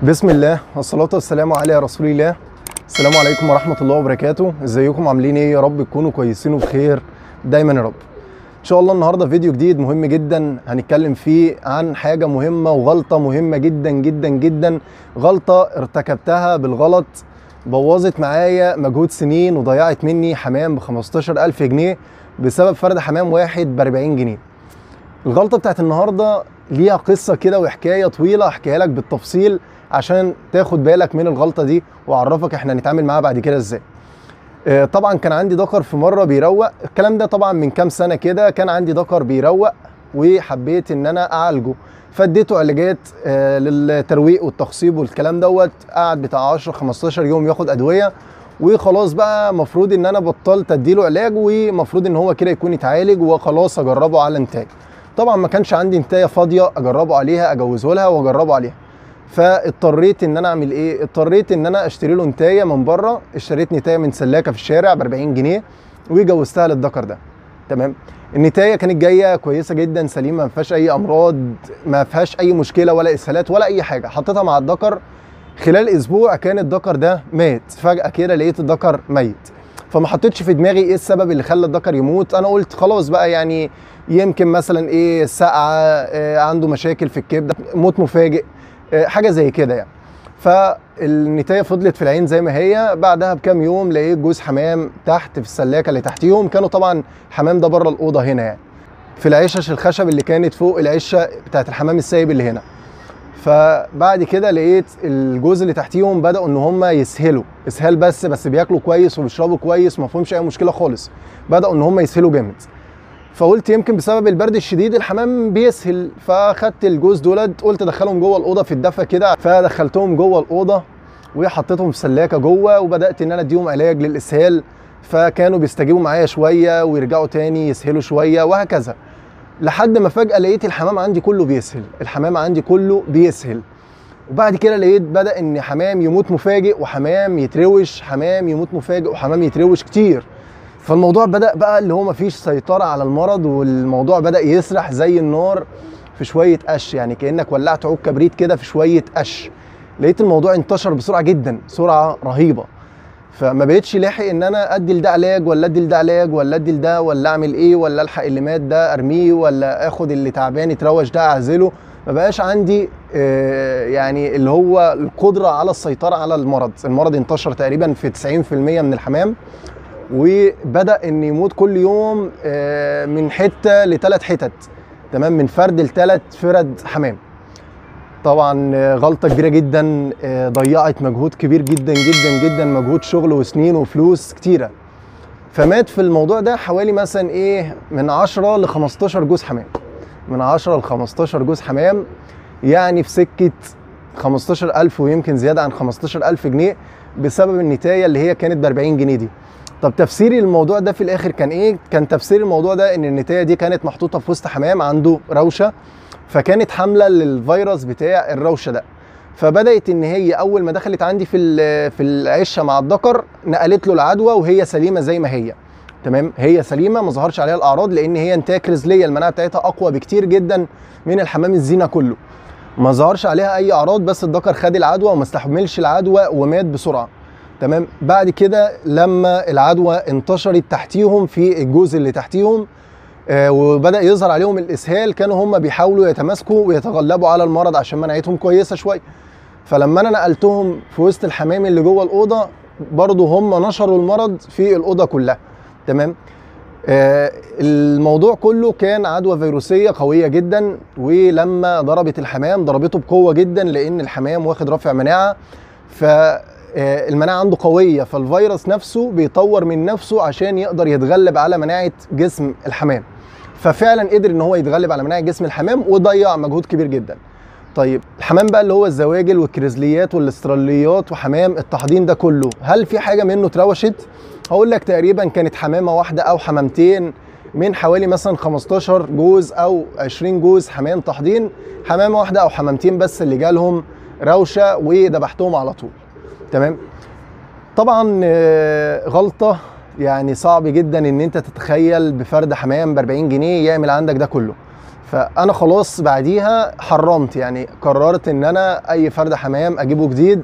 بسم الله والصلاة والسلام على رسول الله السلام عليكم ورحمة الله وبركاته ازيكم عاملين ايه يا رب تكونوا كويسين وبخير دايما يا رب ان شاء الله النهارده فيديو جديد مهم جدا هنتكلم فيه عن حاجة مهمة وغلطة مهمة جدا جدا جدا غلطة ارتكبتها بالغلط بوظت معايا مجهود سنين وضيعت مني حمام ب 15000 جنيه بسبب فرد حمام واحد ب 40 جنيه الغلطة بتاعت النهاردة ليها قصة كده وحكاية طويلة احكيها لك بالتفصيل عشان تاخد بالك من الغلطة دي واعرفك احنا هنتعامل معاها بعد كده ازاي آه، طبعا كان عندي دكر في مرة بيروق الكلام ده طبعا من كام سنة كده كان عندي دكر بيروق وحبيت ان انا اعالجه فاديته علاجات آه، للترويق والتخصيب والكلام دوت قعد بتاع 10 15 يوم ياخد ادويه وخلاص بقى مفروض ان انا بطلت اديله علاج ومفروض ان هو كده يكون يتعالج وخلاص اجربه على انتاج طبعا ما كانش عندي انتايه فاضيه اجربه عليها اجوزه لها واجربه عليها فاضطريت ان انا اعمل ايه اضطريت ان انا اشتري له نتايه من بره اشتريت نتايه من سلاكه في الشارع ب 40 جنيه وجوزتها للذكر ده تمام النتايه كانت جايه كويسه جدا سليمه ما فيهاش اي امراض ما فيهاش اي مشكله ولا اسهالات ولا اي حاجه حطيتها مع الذكر خلال اسبوع كان الذكر ده مات فجاه كده لقيت الذكر ميت فما حطيتش في دماغي ايه السبب اللي خلى الذكر يموت انا قلت خلاص بقى يعني يمكن مثلا ايه سقعه إيه عنده مشاكل في الكبده موت مفاجئ إيه حاجه زي كده يعني فالنتايه فضلت في العين زي ما هي بعدها بكام يوم لقيت جوز حمام تحت في السلاكه اللي تحتيهم كانوا طبعا الحمام ده بره الاوضه هنا يعني في العشش الخشب اللي كانت فوق العشه بتاعت الحمام السايب اللي هنا فبعد كده لقيت الجوز اللي تحتيهم بداوا ان هم يسهلوا اسهال بس بس بياكلوا كويس وبيشربوا كويس وما فيهمش اي مشكله خالص بداوا ان هم يسهلوا جامد فقلت يمكن بسبب البرد الشديد الحمام بيسهل فاخدت الجوز دولت قلت ادخلهم جوه الاوضه في الدفا كده فدخلتهم جوه الاوضه وحطيتهم في سلاكه جوه وبدات ان انا اديهم علاج للاسهال فكانوا بيستجيبوا معايا شويه ويرجعوا تاني يسهلوا شويه وهكذا لحد ما فجاه لقيت الحمام عندي كله بيسهل الحمام عندي كله بيسهل وبعد كده لقيت بدا ان حمام يموت مفاجئ وحمام يتروش حمام يموت مفاجئ وحمام يتروش كتير فالموضوع بدا بقى اللي هو مفيش سيطره على المرض والموضوع بدا يسرح زي النار في شويه قش يعني كانك ولعت عود كبريت كده في شويه قش لقيت الموضوع انتشر بسرعه جدا سرعه رهيبه فما بقتش لاحق ان انا ادي لده علاج ولا ادي لده علاج ولا ادي لده ولا اعمل ايه ولا الحق اللي مات ده ارميه ولا اخد اللي تعبان يتروش ده اعزله ما بقاش عندي آه، يعني اللي هو القدره على السيطره على المرض المرض انتشر تقريبا في 90% من الحمام وبدا ان يموت كل يوم آه، من حته لثلاث حتت تمام من فرد لثلاث فرد حمام طبعا آه، غلطه كبيره جدا آه، ضيعت مجهود كبير جدا جدا جدا مجهود شغل وسنين وفلوس كتيره فمات في الموضوع ده حوالي مثلا ايه من 10 ل 15 جوز حمام من 10 ل 15 جوز حمام يعني في سكه 15000 ويمكن زياده عن 15000 جنيه بسبب النتايه اللي هي كانت ب 40 جنيه دي طب تفسيري للموضوع ده في الاخر كان ايه كان تفسير الموضوع ده ان النتايه دي كانت محطوطه في وسط حمام عنده روشه فكانت حامله للفيروس بتاع الروشه ده فبدات ان هي اول ما دخلت عندي في ال- في العشه مع الذكر نقلت له العدوى وهي سليمه زي ما هي تمام هي سليمه ما ظهرش عليها الاعراض لان هي انتاج رزليه المناعه بتاعتها اقوى بكتير جدا من الحمام الزينه كله ما ظهرش عليها اي اعراض بس الذكر خد العدوى وما استحملش العدوى ومات بسرعه تمام بعد كده لما العدوى انتشرت تحتيهم في الجزء اللي تحتيهم آه، وبدا يظهر عليهم الاسهال كانوا هم بيحاولوا يتماسكوا ويتغلبوا على المرض عشان مناعتهم كويسه شويه فلما انا نقلتهم في وسط الحمام اللي جوه الاوضه برضه هم نشروا المرض في الاوضه كلها تمام آه، الموضوع كله كان عدوى فيروسيه قويه جدا ولما ضربت الحمام ضربته بقوه جدا لان الحمام واخد رافع مناعه فالمناعه عنده قويه فالفيروس نفسه بيطور من نفسه عشان يقدر يتغلب على مناعه جسم الحمام ففعلا قدر ان هو يتغلب على مناعه جسم الحمام وضيع مجهود كبير جدا طيب الحمام بقى اللي هو الزواجل والكريزليات والاستراليات وحمام التحضين ده كله هل في حاجه منه اتروشت هقول لك تقريبا كانت حمامه واحده او حمامتين من حوالي مثلا 15 جوز او 20 جوز حمام تحضين حمامه واحده او حمامتين بس اللي جالهم روشه وذبحتهم على طول تمام طبعا آه، غلطه يعني صعب جدا ان انت تتخيل بفرد حمام ب 40 جنيه يعمل عندك ده كله فانا خلاص بعديها حرمت يعني قررت ان انا اي فرد حمام اجيبه جديد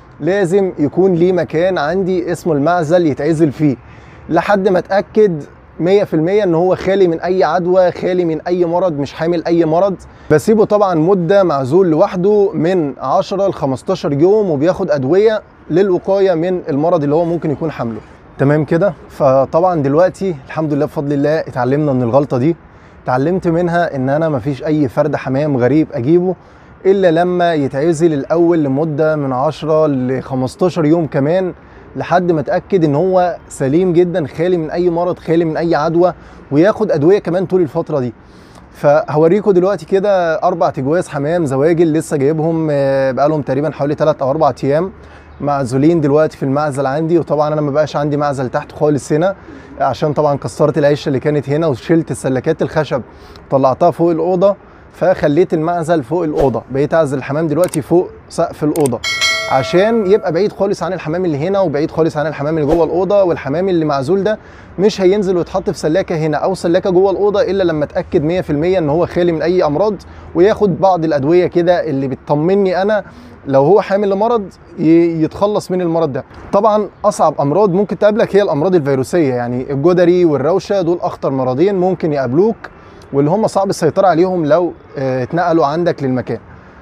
لازم يكون ليه مكان عندي اسمه المعزل يتعزل فيه لحد ما اتاكد 100% ان هو خالي من اي عدوى خالي من اي مرض مش حامل اي مرض بسيبه طبعا مده معزول لوحده من 10 ل 15 يوم وبياخد ادويه للوقايه من المرض اللي هو ممكن يكون حامله تمام كده فطبعا دلوقتي الحمد لله بفضل الله اتعلمنا من الغلطه دي اتعلمت منها ان انا مفيش اي فرد حمام غريب اجيبه الا لما يتعزل الاول لمده من 10 ل 15 يوم كمان لحد ما اتاكد ان هو سليم جدا خالي من اي مرض خالي من اي عدوى وياخد ادويه كمان طول الفتره دي فهوريكم دلوقتي كده اربع تجواز حمام زواجل لسه جايبهم آه، بقالهم تقريبا حوالي 3 او 4 ايام معزولين دلوقتي في المعزل عندي وطبعا انا ما بقاش عندي معزل تحت خالص هنا عشان طبعا كسرت العشه اللي كانت هنا وشلت السلكات الخشب طلعتها فوق الاوضه فخليت المعزل فوق الاوضه بقيت اعزل الحمام دلوقتي فوق سقف الاوضه عشان يبقى بعيد خالص عن الحمام اللي هنا وبعيد خالص عن الحمام اللي جوه الاوضه والحمام اللي معزول ده مش هينزل ويتحط في سلاكه هنا او سلاكه جوه الاوضه الا لما اتاكد 100% ان هو خالي من اي امراض وياخد بعض الادويه كده اللي بتطمني انا لو هو حامل لمرض ي- يتخلص من المرض ده طبعا اصعب امراض ممكن تقابلك هي الامراض الفيروسيه يعني الجدري والروشه دول اخطر مرضين ممكن يقابلوك واللي هم صعب السيطره عليهم لو آه، اتنقلوا عندك للمكان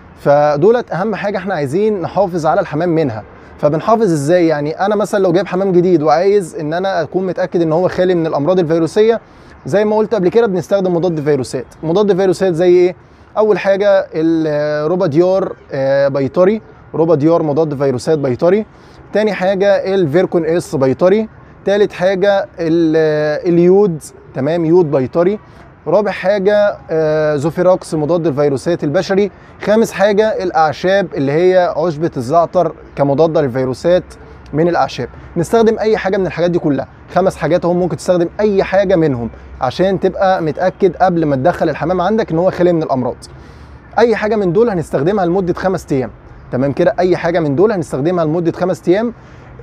فدولت اهم حاجه احنا عايزين نحافظ على الحمام منها فبنحافظ ازاي يعني انا مثلا لو جايب حمام جديد وعايز ان انا اكون متاكد ان هو خالي من الامراض الفيروسيه زي ما قلت قبل كده بنستخدم مضاد فيروسات مضاد فيروسات زي ايه اول حاجه الروبا ديار آه، بيطري روبا ديار مضاد فيروسات بيطري تاني حاجه الفيركون اس بيطري تالت حاجه ال- اليود تمام يود بيطري رابع حاجه آه، زوفيراكس مضاد الفيروسات البشري خامس حاجه الاعشاب اللي هي عشبه الزعتر كمضاده للفيروسات من الاعشاب نستخدم اي حاجه من الحاجات دي كلها خمس حاجات اهو ممكن تستخدم اي حاجه منهم عشان تبقى متاكد قبل ما تدخل الحمام عندك ان هو خالي من الامراض اي حاجه من دول هنستخدمها لمده خمس ايام تمام كده اي حاجه من دول هنستخدمها لمده خمس ايام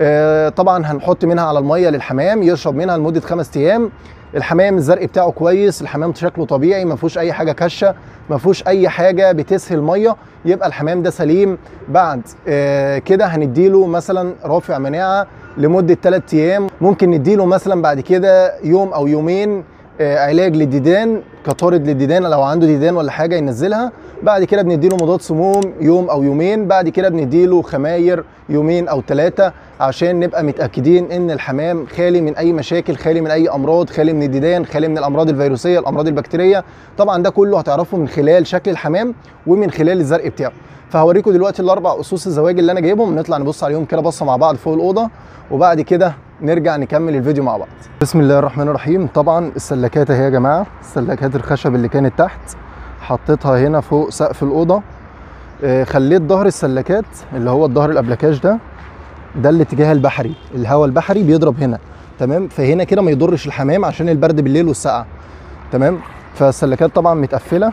آه طبعا هنحط منها على الميه للحمام يشرب منها لمده خمس ايام الحمام الزرق بتاعه كويس الحمام شكله طبيعي ما فيهوش اي حاجه كشه ما فيهوش اي حاجه بتسهل ميه يبقى الحمام ده سليم بعد آه كده هنديله مثلا رافع مناعه لمده 3 ايام ممكن نديله مثلا بعد كده يوم او يومين آه، علاج للديدان كطارد للديدان لو عنده ديدان ولا حاجه ينزلها بعد كده بنديله مضاد سموم يوم او يومين بعد كده بنديله خماير يومين او ثلاثه عشان نبقى متاكدين ان الحمام خالي من اي مشاكل خالي من اي امراض خالي من الديدان خالي من الامراض الفيروسيه الامراض البكتيريه طبعا ده كله هتعرفه من خلال شكل الحمام ومن خلال الزرق بتاعه فهوريكم دلوقتي الاربع اسوس الزواج اللي انا جايبهم نطلع نبص عليهم كده بصه مع بعض فوق الاوضه وبعد كده نرجع نكمل الفيديو مع بعض بسم الله الرحمن الرحيم طبعا السلكات اهي يا جماعه السلكات الخشب اللي كانت تحت حطيتها هنا فوق سقف الاوضه آه، خليت ظهر السلكات اللي هو الظهر الابلكاش ده ده الاتجاه البحري الهواء البحري بيضرب هنا تمام فهنا كده ما يضرش الحمام عشان البرد بالليل والسقعه تمام فالسلكات طبعا متقفله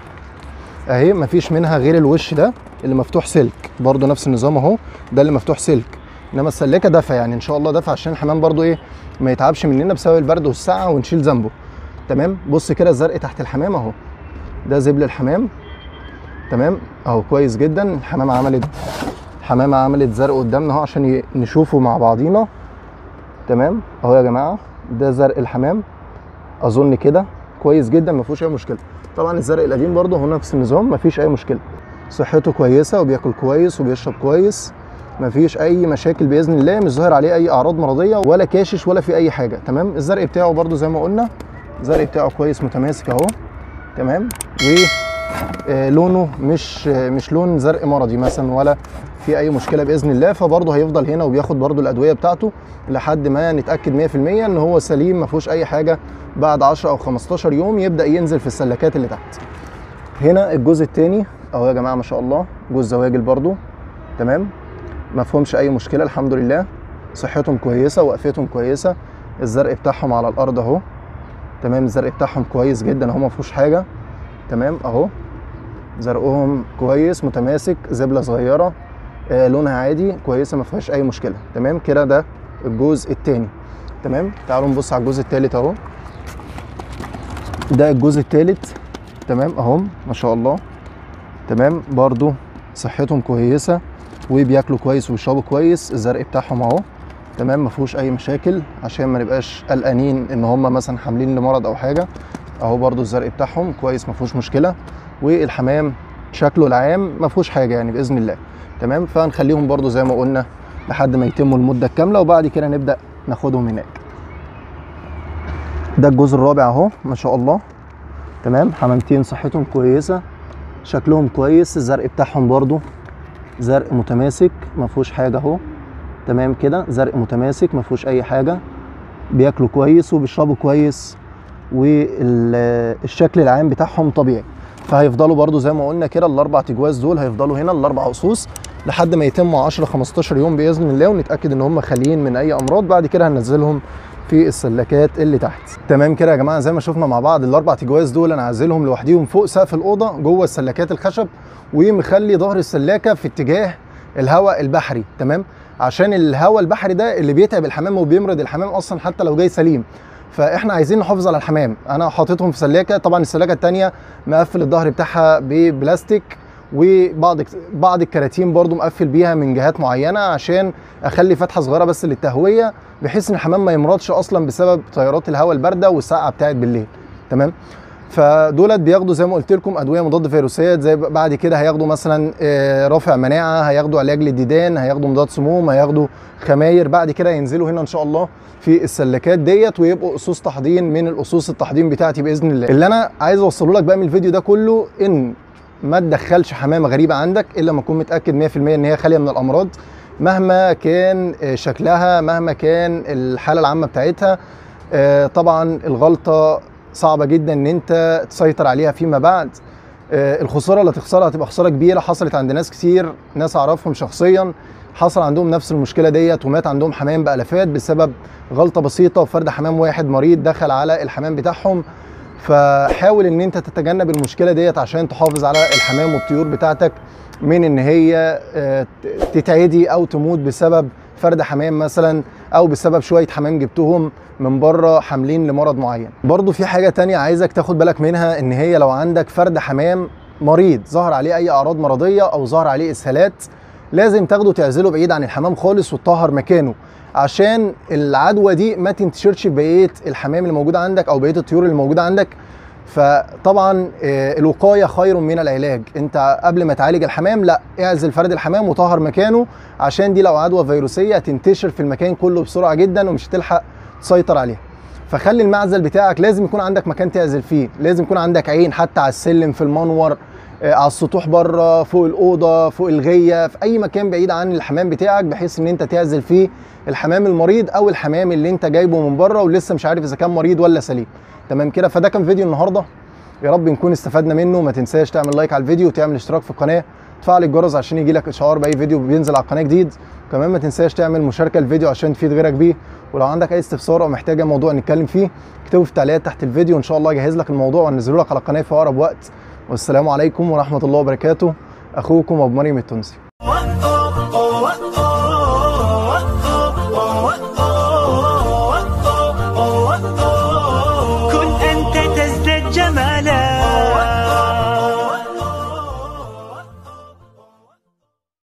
اهي مفيش منها غير الوش ده اللي مفتوح سلك برضو نفس النظام اهو ده اللي مفتوح سلك انما السلاكه دفع يعني ان شاء الله دفع عشان الحمام برضو ايه ما يتعبش مننا بسبب البرد والسقعه ونشيل ذنبه تمام بص كده الزرق تحت الحمام اهو ده زبل الحمام تمام اهو كويس جدا الحمامه عملت الحمامه عملت زرق قدامنا اهو عشان ي- نشوفه مع بعضينا تمام اهو يا جماعه ده زرق الحمام اظن كده كويس جدا ما فيهوش اي مشكله طبعا الزرق القديم برضه هو نفس النظام ما فيش اي مشكله صحته كويسه وبياكل كويس وبيشرب كويس ما فيش اي مشاكل باذن الله مش ظاهر عليه اي اعراض مرضيه ولا كاشش ولا في اي حاجه تمام الزرق بتاعه برضه زي ما قلنا الزرق بتاعه كويس متماسك اهو تمام و آه، لونه مش آه، مش لون زرق مرضي مثلا ولا في اي مشكله باذن الله فبرضه هيفضل هنا وبياخد برضه الادويه بتاعته لحد ما نتاكد 100% ان هو سليم ما فيهوش اي حاجه بعد 10 او 15 يوم يبدا ينزل في السلكات اللي تحت هنا الجزء الثاني اهو يا جماعه ما شاء الله جوز زواجل برضه تمام ما فيهمش اي مشكله الحمد لله صحتهم كويسه وقفتهم كويسه الزرق بتاعهم على الارض اهو تمام الزرق بتاعهم كويس جدا اهو ما فيهوش حاجه تمام اهو زرقهم كويس متماسك زبله صغيره آه لونها عادي كويسه ما فيهاش اي مشكله تمام كده ده الجزء الثاني تمام تعالوا نبص على الجزء الثالث اهو ده الجزء الثالث تمام اهم ما شاء الله تمام برضو صحتهم كويسه وبياكلوا كويس وبيشربوا كويس الزرق بتاعهم اهو تمام ما فيهوش اي مشاكل عشان ما نبقاش قلقانين ان هم مثلا حاملين لمرض او حاجه اهو برضو الزرق بتاعهم كويس ما فيهوش مشكله والحمام شكله العام ما فيهوش حاجه يعني باذن الله تمام فهنخليهم برضو زي ما قلنا لحد ما يتموا المده الكامله وبعد كده نبدا ناخدهم هناك ده الجزء الرابع اهو ما شاء الله تمام حمامتين صحتهم كويسه شكلهم كويس الزرق بتاعهم برضو زرق متماسك ما فيهوش حاجه اهو تمام كده زرق متماسك ما فيهوش اي حاجه بياكلوا كويس وبيشربوا كويس والشكل العام بتاعهم طبيعي فهيفضلوا برضو زي ما قلنا كده الاربع تجواز دول هيفضلوا هنا الاربع قصوص لحد ما يتموا 10 15 يوم باذن الله ونتاكد ان هم خاليين من اي امراض بعد كده هننزلهم في السلكات اللي تحت تمام كده يا جماعه زي ما شفنا مع بعض الاربع تجواز دول انا عازلهم لوحديهم فوق سقف الاوضه جوه السلكات الخشب ومخلي ظهر السلاكه في اتجاه الهواء البحري تمام عشان الهواء البحري ده اللي بيتعب الحمام وبيمرض الحمام اصلا حتى لو جاي سليم فاحنا عايزين نحافظ على الحمام انا حاططهم في سلاكه طبعا السلاكه الثانيه مقفل الظهر بتاعها ببلاستيك وبعض بعض الكراتين برضو مقفل بيها من جهات معينه عشان اخلي فتحه صغيره بس للتهويه بحيث ان الحمام ما يمرضش اصلا بسبب تيارات الهواء البارده والسقعه بتاعت بالليل تمام فدولت بياخدوا زي ما قلت لكم ادويه مضاد فيروسات زي بعد كده هياخدوا مثلا رافع مناعه هياخدوا علاج للديدان هياخدوا مضاد سموم هياخدوا خماير بعد كده ينزلوا هنا ان شاء الله في السلكات ديت ويبقوا اسوس تحضين من الاسوس التحضين بتاعتي باذن الله اللي انا عايز اوصله لك بقى من الفيديو ده كله ان ما تدخلش حمامه غريبه عندك الا لما تكون متاكد 100% ان هي خاليه من الامراض مهما كان شكلها مهما كان الحاله العامه بتاعتها طبعا الغلطه صعبه جدا ان انت تسيطر عليها فيما بعد الخساره اللي هتخسرها هتبقى خساره كبيره حصلت عند ناس كتير ناس اعرفهم شخصيا حصل عندهم نفس المشكله ديت ومات عندهم حمام بالافات بسبب غلطه بسيطه وفرد حمام واحد مريض دخل على الحمام بتاعهم فحاول ان انت تتجنب المشكله ديت عشان تحافظ على الحمام والطيور بتاعتك من ان هي تتعدي او تموت بسبب فرد حمام مثلا او بسبب شويه حمام جبتهم من بره حاملين لمرض معين برضو في حاجه تانية عايزك تاخد بالك منها ان هي لو عندك فرد حمام مريض ظهر عليه اي اعراض مرضيه او ظهر عليه اسهالات لازم تاخده تعزله بعيد عن الحمام خالص وتطهر مكانه عشان العدوى دي ما تنتشرش في بقيه الحمام اللي موجوده عندك او بقيه الطيور اللي موجوده عندك فطبعا الوقايه خير من العلاج انت قبل ما تعالج الحمام لا اعزل فرد الحمام وطهر مكانه عشان دي لو عدوى فيروسيه تنتشر في المكان كله بسرعه جدا ومش هتلحق تسيطر عليها فخلي المعزل بتاعك لازم يكون عندك مكان تعزل فيه لازم يكون عندك عين حتى على السلم في المنور على السطوح بره فوق الاوضه فوق الغيه في اي مكان بعيد عن الحمام بتاعك بحيث ان انت تعزل فيه الحمام المريض او الحمام اللي انت جايبه من بره ولسه مش عارف اذا كان مريض ولا سليم تمام كده فده كان فيديو النهارده يا رب نكون استفدنا منه ما تنساش تعمل لايك على الفيديو وتعمل اشتراك في القناه تفعل الجرس عشان يجي لك اشعار باي فيديو بينزل على القناه جديد كمان ما تنساش تعمل مشاركه الفيديو عشان تفيد غيرك بيه ولو عندك اي استفسار او محتاج موضوع نتكلم فيه اكتبه في التعليقات تحت الفيديو وان شاء الله اجهز لك الموضوع وانزله لك على القناه في اقرب وقت والسلام عليكم ورحمه الله وبركاته اخوكم ابو مريم التونسي